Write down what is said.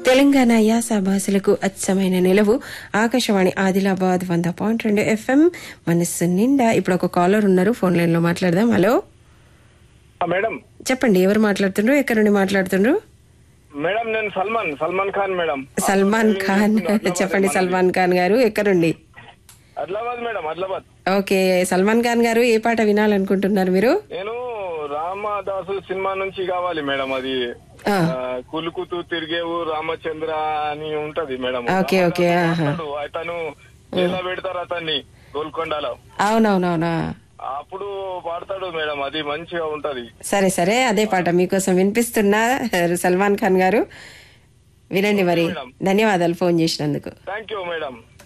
తెలంగాణ యాస భాషలకు అచ్చమైన నిలవు ఆకాశవాణి ఆదిలాబాద్ వంద పాయింట్ రెండు ఎఫ్ఎం మనస్సు నిండా ఇప్పుడు ఒక కాలర్ ఉన్నారు ఫోన్ లైన్ లో మాట్లాడదాం హలో ఆ, మేడం చెప్పండి ఎవరు మాట్లాడుతుండ్రు ఎక్కడి నుండి మాట్లాడుతుండ్రు మేడం నేను సల్మాన్ సల్మాన్ ఖాన్ మేడం సల్మాన్ ఖాన్ చెప్పండి సల్మాన్ ఖాన్ గారు ఎక్కడుండి ఆదిలాబాద్ మేడం ఆదిలాబాద్ ఓకే సల్మాన్ ఖాన్ గారు ఏ పాట వినాలనుకుంటున్నారు మీరు నేను రామదాసు సినిమా నుంచి కావాలి మేడం అది ఆ, ఆ, కులుకుతూ తిరిగేవు రామచంద్ర అని ఉంటది మేడం ఓకే, ఓకే, ఆహా. రామదాసు అతను ఎలా పెడతారు అతన్ని గోల్కొండలో అవునవునవునా అప్పుడు పాడతాడు మేడం అది మంచిగా ఉంటది సరే సరే అదే పాట మీకోసం వినిపిస్తున్నా సల్మాన్ ఖాన్ గారు వినండి మరి ధన్యవాదాలు ఫోన్ చేసినందుకు థ్యాంక్ యూ మేడం